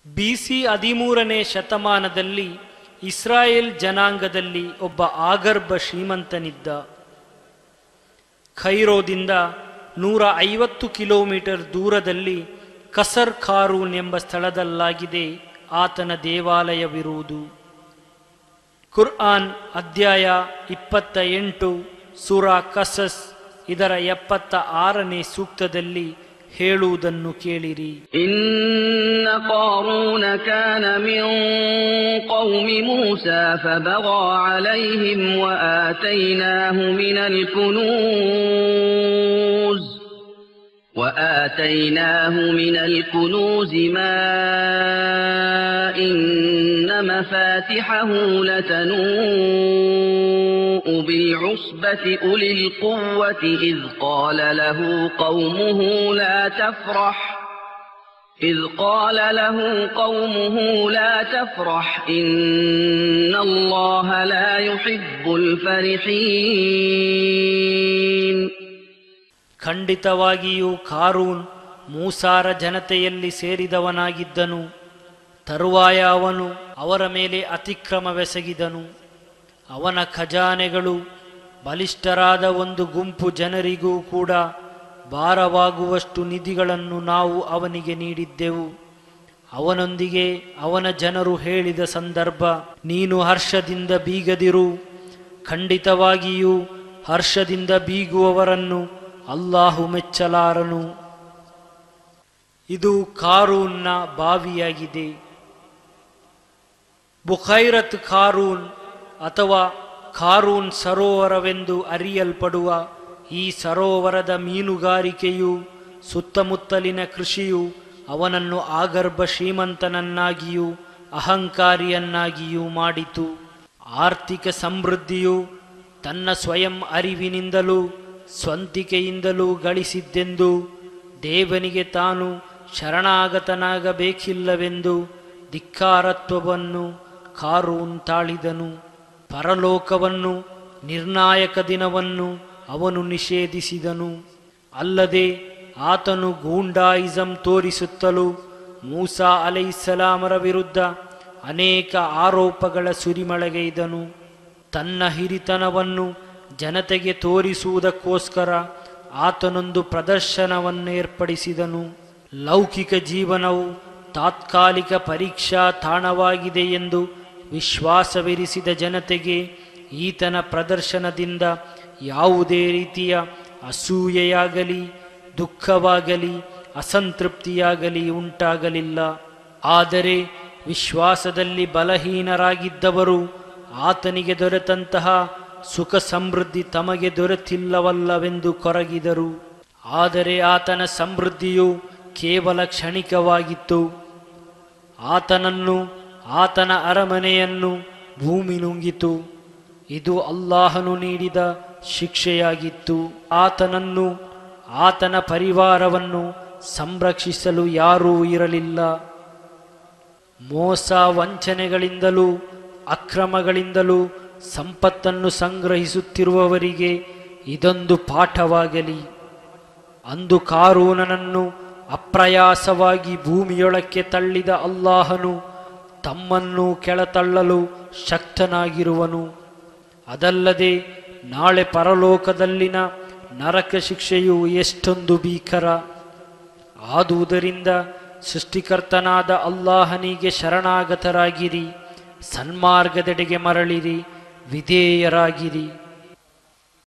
ಬಿಸಿ ಹದಿಮೂರನೇ ಶತಮಾನದಲ್ಲಿ ಇಸ್ರಾಯೇಲ್ ಜನಾಂಗದಲ್ಲಿ ಒಬ್ಬ ಆಗರ್ಭ ಶ್ರೀಮಂತನಿದ್ದ ಖೈರೋದಿಂದ ನೂರ ಐವತ್ತು ಕಿಲೋಮೀಟರ್ ದೂರದಲ್ಲಿ ಕಸರ್ ಖಾರೂನ್ ಎಂಬ ಸ್ಥಳದಲ್ಲಾಗಿದೆ ಆತನ ದೇವಾಲಯವಿರುವುದು ಕುರ್ಆನ್ ಅಧ್ಯಾಯ ಇಪ್ಪತ್ತ ಎಂಟು ಸೂರಾ ಕಸಸ್ ಇದರ ಎಪ್ಪತ್ತ ಆರನೇ ಸೂಕ್ತದಲ್ಲಿ ಹೇಳುವುದನ್ನು ಕೇಳಿರಿ إن قارون كان من قوم موسى فبغى عليهم وآتيناه من الكنوز وآتيناه من الكنوز ما إن مفاتحه لتنوء بالعصبة أولي القوة إذ قال له قومه لا تفرح إذ قال له قومه لا تفرح إن الله لا يحب الفرحين ಖಂಡಿತವಾಗಿಯೂ ಕಾರೂನ್ ಮೂಸಾರ ಜನತೆಯಲ್ಲಿ ಸೇರಿದವನಾಗಿದ್ದನು ತರುವಾಯ ಅವನು ಅವರ ಮೇಲೆ ಅತಿಕ್ರಮವೆಸಗಿದನು ಅವನ ಖಜಾನೆಗಳು ಬಲಿಷ್ಠರಾದ ಒಂದು ಗುಂಪು ಜನರಿಗೂ ಕೂಡ ಭಾರವಾಗುವಷ್ಟು ನಿಧಿಗಳನ್ನು ನಾವು ಅವನಿಗೆ ನೀಡಿದ್ದೆವು ಅವನೊಂದಿಗೆ ಅವನ ಜನರು ಹೇಳಿದ ಸಂದರ್ಭ ನೀನು ಹರ್ಷದಿಂದ ಬೀಗದಿರು ಖಂಡಿತವಾಗಿಯೂ ಹರ್ಷದಿಂದ ಬೀಗುವವರನ್ನು ಅಲ್ಲಾಹು ಮೆಚ್ಚಲಾರನು ಇದು ಕಾರೂನ್ನ ಬಾವಿಯಾಗಿದೆ ಬುಖೈರತ್ ಕಾರೂನ್ ಅಥವಾ ಕಾರೂನ್ ಸರೋವರವೆಂದು ಅರಿಯಲ್ಪಡುವ ಈ ಸರೋವರದ ಮೀನುಗಾರಿಕೆಯು ಸುತ್ತಮುತ್ತಲಿನ ಕೃಷಿಯು ಅವನನ್ನು ಆಗರ್ಭ ಶ್ರೀಮಂತನನ್ನಾಗಿಯೂ ಅಹಂಕಾರಿಯನ್ನಾಗಿಯೂ ಮಾಡಿತು ಆರ್ಥಿಕ ಸಮೃದ್ಧಿಯು ತನ್ನ ಸ್ವಯಂ ಅರಿವಿನಿಂದಲೂ ಸ್ವಂತಿಕೆಯಿಂದಲೂ ಗಳಿಸಿದ್ದೆಂದು ದೇವನಿಗೆ ತಾನು ಶರಣಾಗತನಾಗಬೇಕಿಲ್ಲವೆಂದು ಧಿಕ್ಕಾರತ್ವವನ್ನು ಕಾರೂನ್ ತಾಳಿದನು ಪರಲೋಕವನ್ನು ನಿರ್ಣಾಯಕ ದಿನವನ್ನು ಅವನು ನಿಷೇಧಿಸಿದನು ಅಲ್ಲದೆ ಆತನು ಗೂಂಡಾಯಿಸಂ ತೋರಿಸುತ್ತಲೂ ಮೂಸಾ ಅಲೈಸಲಾಮರ ವಿರುದ್ಧ ಅನೇಕ ಆರೋಪಗಳ ಸುರಿಮಳೆಗೈದನು ತನ್ನ ಹಿರಿತನವನ್ನು ಜನತೆಗೆ ತೋರಿಸುವುದಕ್ಕೋಸ್ಕರ ಆತನೊಂದು ಪ್ರದರ್ಶನವನ್ನೇರ್ಪಡಿಸಿದನು ಲೌಕಿಕ ಜೀವನವು ತಾತ್ಕಾಲಿಕ ಪರೀಕ್ಷಾ ತಾಣವಾಗಿದೆ ಎಂದು ವಿಶ್ವಾಸವಿರಿಸಿದ ಜನತೆಗೆ ಈತನ ಪ್ರದರ್ಶನದಿಂದ ಯಾವುದೇ ರೀತಿಯ ಅಸೂಯೆಯಾಗಲಿ ದುಃಖವಾಗಲಿ ಅಸಂತೃಪ್ತಿಯಾಗಲಿ ಉಂಟಾಗಲಿಲ್ಲ ಆದರೆ ವಿಶ್ವಾಸದಲ್ಲಿ ಬಲಹೀನರಾಗಿದ್ದವರು ಆತನಿಗೆ ದೊರೆತಂತಹ ಸುಖ ಸಮೃದ್ಧಿ ತಮಗೆ ದೊರೆತಿಲ್ಲವಲ್ಲವೆಂದು ಕೊರಗಿದರು ಆದರೆ ಆತನ ಸಮೃದ್ಧಿಯು ಕೇವಲ ಕ್ಷಣಿಕವಾಗಿತ್ತು ಆತನನ್ನು ಆತನ ಅರಮನೆಯನ್ನು ಭೂಮಿ ನುಂಗಿತು ಇದು ಅಲ್ಲಾಹನು ನೀಡಿದ ಶಿಕ್ಷೆಯಾಗಿತ್ತು ಆತನನ್ನು ಆತನ ಪರಿವಾರವನ್ನು ಸಂರಕ್ಷಿಸಲು ಯಾರೂ ಇರಲಿಲ್ಲ ಮೋಸ ವಂಚನೆಗಳಿಂದಲೂ ಅಕ್ರಮಗಳಿಂದಲೂ ಸಂಪತ್ತನ್ನು ಸಂಗ್ರಹಿಸುತ್ತಿರುವವರಿಗೆ ಇದೊಂದು ಪಾಠವಾಗಲಿ ಅಂದು ಕಾರೂನನನ್ನು ಅಪ್ರಯಾಸವಾಗಿ ಭೂಮಿಯೊಳಕ್ಕೆ ತಳ್ಳಿದ ಅಲ್ಲಾಹನು ತಮ್ಮನ್ನು ಕೆಳತಳ್ಳಲು ಶಕ್ತನಾಗಿರುವನು ಅದಲ್ಲದೆ ನಾಳೆ ಪರಲೋಕದಲ್ಲಿನ ನರಕ ಶಿಕ್ಷೆಯು ಎಷ್ಟೊಂದು ಭೀಕರ ಆದುದರಿಂದ ಸೃಷ್ಟಿಕರ್ತನಾದ ಅಲ್ಲಾಹನಿಗೆ ಶರಣಾಗತರಾಗಿರಿ ಸನ್ಮಾರ್ಗದೆಡೆಗೆ ಮರಳಿರಿ ವಿಧೇಯರಾಗಿರಿ